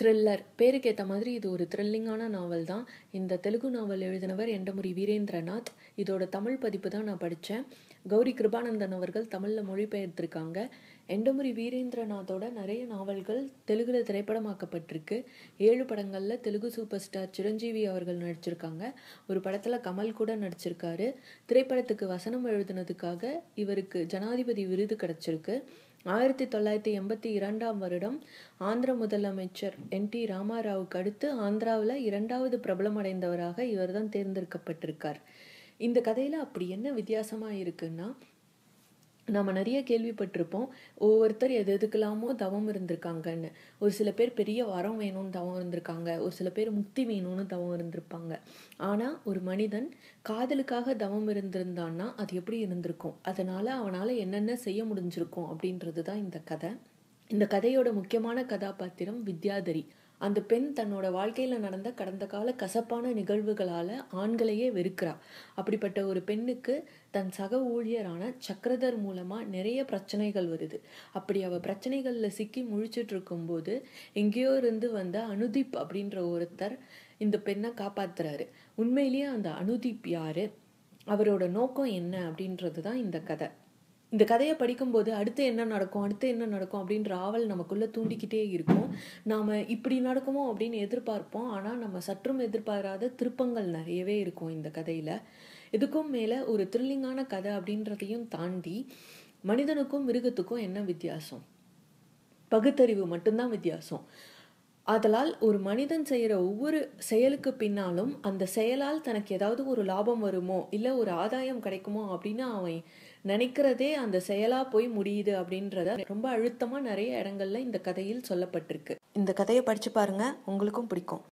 thriller பேருக்கு ஏற்ற மாதிரி இது ஒரு த்ரில்லிங்கான நாவல் தான் இந்த தெலுங்கு நாவல் எழுதினவர் எண்டமுரி வீரேந்திரநாத் இதோட தமிழ் பதிப்பு தான் நான் படித்தேன் கௌரி கிருபானந்தன் அவர்கள் தமிழில் மொழிபெயர்த்திருக்காங்க எண்டமுரி வீரேந்திரநாத்தோட நிறைய நாவல்கள் தெலுங்குல திரைப்படமாக்கப்பட்டிருக்கு ஏழு படங்களில் தெலுங்கு சூப்பர் ஸ்டார் சிரஞ்சீவி அவர்கள் நடிச்சிருக்காங்க ஒரு படத்தில் கமல் கூட நடிச்சிருக்காரு திரைப்படத்துக்கு வசனம் எழுதினதுக்காக இவருக்கு ஜனாதிபதி விருது கிடச்சிருக்கு ஆயிரத்தி தொள்ளாயிரத்தி எண்பத்தி இரண்டாம் வருடம் ஆந்திர முதலமைச்சர் என் டி ராமாராவுக்கு அடுத்து ஆந்திராவில் இரண்டாவது பிரபலமடைந்தவராக இவர் தான் தேர்ந்தெடுக்கப்பட்டிருக்கார் இந்த கதையில் அப்படி என்ன வித்தியாசமாக இருக்குன்னா நம்ம நிறைய கேள்விப்பட்டிருப்போம் ஒவ்வொருத்தர் எது எதுக்கெல்லாமோ தவம் இருந்திருக்காங்கன்னு ஒரு சில பேர் பெரிய வரம் வேணும்னு தவம் இருந்திருக்காங்க ஒரு சில பேர் முக்தி வேணும்னு தவம் இருந்திருப்பாங்க ஆனால் ஒரு மனிதன் காதலுக்காக தவம் இருந்திருந்தான்னா அது எப்படி இருந்திருக்கும் அதனால் அவனால் என்னென்ன செய்ய முடிஞ்சிருக்கும் அப்படின்றது தான் இந்த கதை இந்த கதையோட முக்கியமான கதாபாத்திரம் வித்யாதரி அந்த பெண் தன்னோட வாழ்க்கையில் நடந்த கடந்த கால கசப்பான நிகழ்வுகளால் ஆண்களையே வெறுக்கிறா அப்படிப்பட்ட ஒரு பெண்ணுக்கு தன் சக ஊழியரான சக்கரதர் மூலமாக நிறைய பிரச்சனைகள் வருது அப்படி அவள் பிரச்சனைகளில் சிக்கி முழிச்சிட்டு இருக்கும்போது எங்கேயோ இருந்து வந்த அனுதீப் அப்படின்ற ஒருத்தர் இந்த பெண்ணை காப்பாத்துறாரு உண்மையிலேயே அந்த அனுதீப் யாரு அவரோட நோக்கம் என்ன அப்படின்றது தான் இந்த கதை இந்த கதையை படிக்கும்போது அடுத்து என்ன நடக்கும் அடுத்து என்ன நடக்கும் அப்படின்ற ஆவல் நமக்குள்ளே தூண்டிக்கிட்டே இருக்கும் நாம் இப்படி நடக்குமோ அப்படின்னு எதிர்பார்ப்போம் ஆனால் நம்ம சற்றும் எதிர்பாராத திருப்பங்கள் நிறையவே இருக்கும் இந்த கதையில் இதுக்கும் மேலே ஒரு த்ரில்லிங்கான கதை அப்படின்றதையும் தாண்டி மனிதனுக்கும் மிருகத்துக்கும் என்ன வித்தியாசம் பகுத்தறிவு மட்டும்தான் வித்தியாசம் ஆதலால் ஒரு மனிதன் செய்கிற ஒவ்வொரு செயலுக்கு பின்னாலும் அந்த செயலால் தனக்கு ஏதாவது ஒரு லாபம் வருமோ இல்லை ஒரு ஆதாயம் கிடைக்குமோ அப்படின்னு அவன் நினைக்கிறதே அந்த செயலாக போய் முடியுது அப்படின்றத ரொம்ப அழுத்தமாக நிறைய இடங்கள்ல இந்த கதையில் சொல்லப்பட்டிருக்கு இந்த கதையை படித்து பாருங்க உங்களுக்கும் பிடிக்கும்